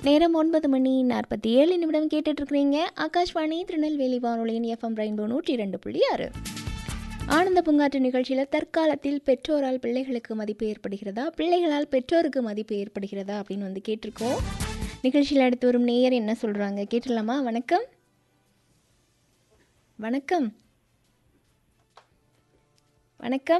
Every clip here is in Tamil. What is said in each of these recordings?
நேரம் ஒன்பது மணி நாற்பத்தி ஏழு நிமிடம் கேட்டுட்டு இருக்கிறீங்க ஆகாஷ்வாணி திருநெல்வேலி வானொலியின் எஃப்எம் ரெயின்போ நூற்றி ரெண்டு புள்ளி ஆறு ஆனந்த பூங்காற்று நிகழ்ச்சியில் தற்காலத்தில் பெற்றோரால் பிள்ளைகளுக்கு மதிப்பு ஏற்படுகிறதா பிள்ளைகளால் பெற்றோருக்கு மதிப்பு ஏற்படுகிறதா அப்படின்னு வந்து கேட்டிருக்கோம் நிகழ்ச்சியில் அடுத்து வரும் நேயர் என்ன சொல்கிறாங்க கேட்டுடலாமா வணக்கம் வணக்கம் வணக்கம்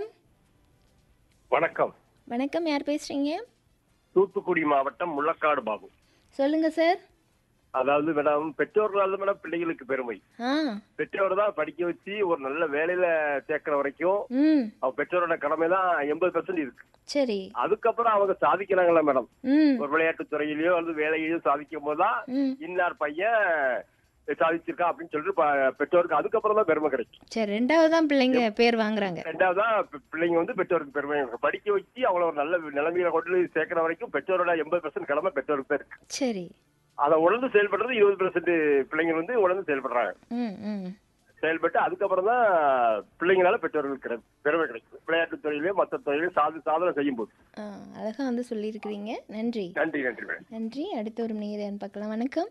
வணக்கம் வணக்கம் யார் பேசுகிறீங்க தூத்துக்குடி மாவட்டம் முள்ளக்காடு பாபு சொல்லுங்கள் சார் அதாவது மேடம் பெற்றோர்களால் தான் மேடம் பிள்ளைகளுக்கு பெருமை ஆ பெற்றோர் தான் படிக்க வச்சு ஒரு நல்ல வேலையில சேர்க்கிற வரைக்கும் ம் அவ பெற்றோரோட கடமை தான் எண்பது பெர்சன்ட் இருக்கு சரி அதுக்கப்புறம் அவங்க சாதிக்கிறாங்களா மேடம் ம் ஒரு விளையாட்டு துறையிலயோ அல்லது வேலையிலயோ சாதிக்கும் போதுதான் ம் இன்னார் பையன் சாதிச்சிருக்கா அப்படின்னு சொல்லிட்டு ப- பெற்றோருக்கு அதுக்கப்புறம் தான் பெருமை கிடைக்கும் சரி ரெண்டாவது தான் பிள்ளைங்க பேர் வாங்குறாங்க ரெண்டாவதா பி- பிள்ளைங்க வந்து பெற்றோருக்கு பெருமை இருக்கு. படிக்க வச்சு அவங்கள ஒரு நல்ல நிலைமையில கொண்டு போய் சேர்க்கிற வரைக்கும் பெற்றோரோட எண்பது பெர்சன்ட் கடமை பெற்றோருக்கு தான் இருக்கு சரி அதை உணர்ந்து செயல்படுறது இருபது பெர்சன்ட் பிள்ளைங்க வந்து உணர்ந்து செயல்படுறாங்க ம் ம் செயல்பட்டு அதுக்கப்புறம் தான் பிள்ளைங்களால பெற்றோர்களுக்கு கிடை- பெருமை கிடைக்கும் விளையாட்டு துறையிலயும் மற்ற துறையிலும் சாதி சாதனை செய்யும் போது ஆ அழகாக வந்து சொல்லியிருக்கிறீங்க நன்றி நன்றி நன்றி மேடம் நன்றி அடுத்த ஒரு நேரம் பார்க்கலாம் வணக்கம்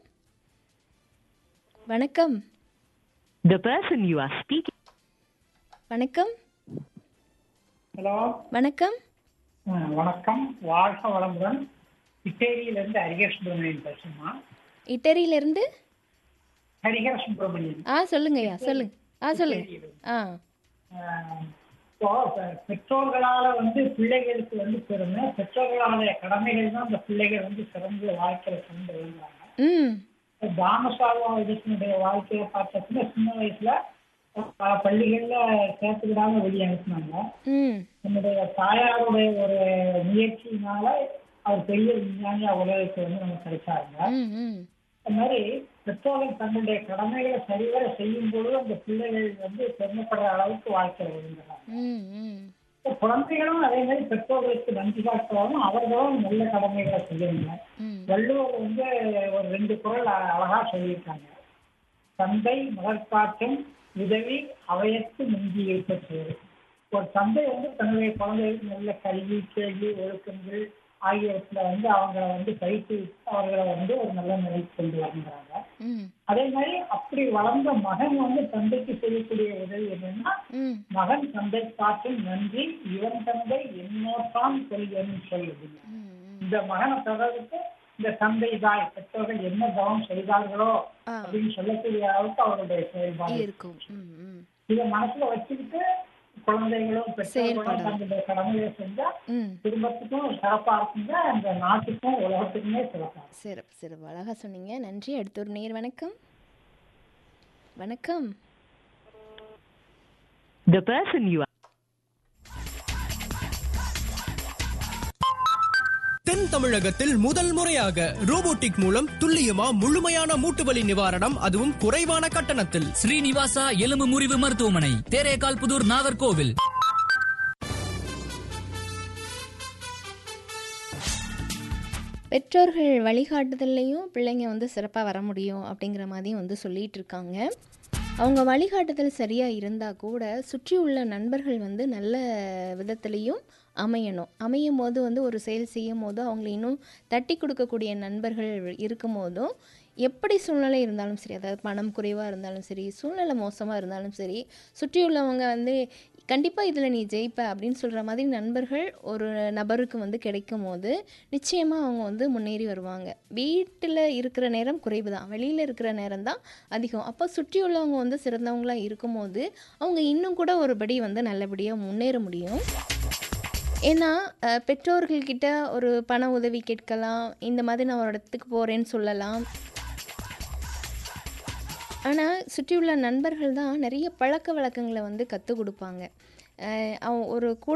வணக்கம் The person you are speaking வணக்கம் ஹலோ வணக்கம் ஆ, வணக்கம் வாழ்க வளமுடன் இட்டேரியிலிருந்து ஹரிஹர சுப்பிரமணியன் பேசுமா இட்டரியிலிருந்து ஹரிஹர சுப்பிரமணியன் ஆ சொல்லுங்கய்யா சொல்லுங்க ஆ சொல்லுங்க ஆ ஆ, இப்போ பெ- பெற்றோர்களால வந்து பிள்ளைகளுக்கு வந்து பெருமை பெற்றோர்களால கடமைகள் தான் அந்த பிள்ளைகள் வந்து சிறந்த வாழ்க்கையில கொண்டு விளங்குறாங்க ம் தாமசாவா இதனுடைய வாழ்க்கையை பார்த்தோம்னா சின்ன வயசுல பல பள்ளிகள்ல சேர்த்துக்கிடாம வெளியே அனுப்புனாங்க ம் என்னுடைய தாயாருடைய ஒரு முயற்சியினால அவர் பெரிய விஞ்ஞானியா உலகத்துக்கு வந்து நமக்கு கிடைச்சாங்க ம் ம் இந்த மாதிரி பெற்றோர்கள் தங்களுடைய கடமைகளை சரிவர செய்யும் பொழுது அந்த பிள்ளைகள் வந்து பெருமைப்படுற அளவுக்கு வாழ்க்கை விழுந்துறாங்க ம் ம் குழந்தைகளும் அதே மாதிரி பெற்றோர்களுக்கு நன்றி காட்டுவாலும் அவர்களும் நல்ல கடமைகளை செய்யணுங்க ம் வள்ளுவர் வந்து ஒரு ரெண்டு குரல் அ- அழகா சொல்லியிருக்காங்க தந்தை மகற்காற்றும் உதவி அவையத்து மிஞ்சி இருக்க செய்வது ஒரு தந்தை வந்து தன்னுடைய குழந்தைகளுக்கு நல்ல கல்வி கேள்வி ஒழுக்கங்கள் ஆகியவற்றில் வந்து அவங்களை வந்து பயிற்றுவித்து அவர்களை வந்து ஒரு நல்ல நிலைக்கு கொண்டு வருகிறாங்க ம் அதே மாதிரி அப்படி வளர்ந்த மகன் வந்து தந்தைக்கு செய்யக்கூடிய உதவி என்னன்னா ம் மகன் தந்தை காற்றும் நன்றி இவன் தந்தை என்னோட்டான் கொள்கன்னு சொல்லுது ம் இந்த மகனை தொடர்ந்து இந்த தந்தை தாய் பெற்றோர்கள் என்ன தவம் செய்தார்களோ ஆ அப்படின்னு சொல்லக்கூடிய அளவுக்கு அவருடைய செயல்பாடு இருக்கும் ம் ம் இதை மனசுல வச்சுக்கிட்டு குழந்தைகளும் பெற்றோர்களும் செயல்படணும். தங்களுடைய கடமையை செஞ்சா ம் குடும்பத்துக்கும் சிறப்பா இருக்குங்க அந்த நாட்டுக்கும் உலகத்துக்குமே சிறப்பா இருக்கும். சிறப்பு சிறப்பு அழகாக சொன்னீங்க நன்றி அடுத்த ஒரு நேர் வணக்கம் வணக்கம் the person you are தென் தமிழகத்தில் முதல் முறையாக ரோபோட்டிக் மூலம் துல்லியமா முழுமையான மூட்டுவலி நிவாரணம் அதுவும் குறைவான கட்டணத்தில் ஸ்ரீனிவாசா எலும்பு முறிவு மருத்துவமனை தேரேகால் புதூர் நாகர்கோவில் பெற்றோர்கள் வழிகாட்டுதல்லையும் பிள்ளைங்க வந்து சிறப்பாக வர முடியும் அப்படிங்கிற மாதிரியும் வந்து சொல்லிட்டு இருக்காங்க அவங்க வழிகாட்டுதல் சரியாக இருந்தால் கூட சுற்றி உள்ள நண்பர்கள் வந்து நல்ல விதத்துலேயும் அமையணும் அமையும் போது வந்து ஒரு செயல் செய்யும் போது அவங்களை இன்னும் தட்டி கொடுக்கக்கூடிய நண்பர்கள் இருக்கும் போதும் எப்படி சூழ்நிலை இருந்தாலும் சரி அதாவது பணம் குறைவாக இருந்தாலும் சரி சூழ்நிலை மோசமாக இருந்தாலும் சரி சுற்றி உள்ளவங்க வந்து கண்டிப்பாக இதில் நீ ஜெயிப்ப அப்படின்னு சொல்கிற மாதிரி நண்பர்கள் ஒரு நபருக்கு வந்து கிடைக்கும் போது நிச்சயமாக அவங்க வந்து முன்னேறி வருவாங்க வீட்டில் இருக்கிற நேரம் குறைவு தான் வெளியில் இருக்கிற நேரம் தான் அதிகம் அப்போ சுற்றி உள்ளவங்க வந்து சிறந்தவங்களாக இருக்கும்போது அவங்க இன்னும் கூட ஒருபடி வந்து நல்லபடியாக முன்னேற முடியும் ஏன்னா அஹ், பெற்றோர்கள்கிட்ட ஒரு பண உதவி கேட்கலாம் இந்த மாதிரி நான் ஒரு இடத்துக்கு போகிறேன்னு சொல்லலாம் ஆனால் சுற்றியுள்ள நண்பர்கள் தான் நிறைய பழக்க வழக்கங்களை வந்து கற்றுக் கொடுப்பாங்க அஹ் அவன் ஒரு கூட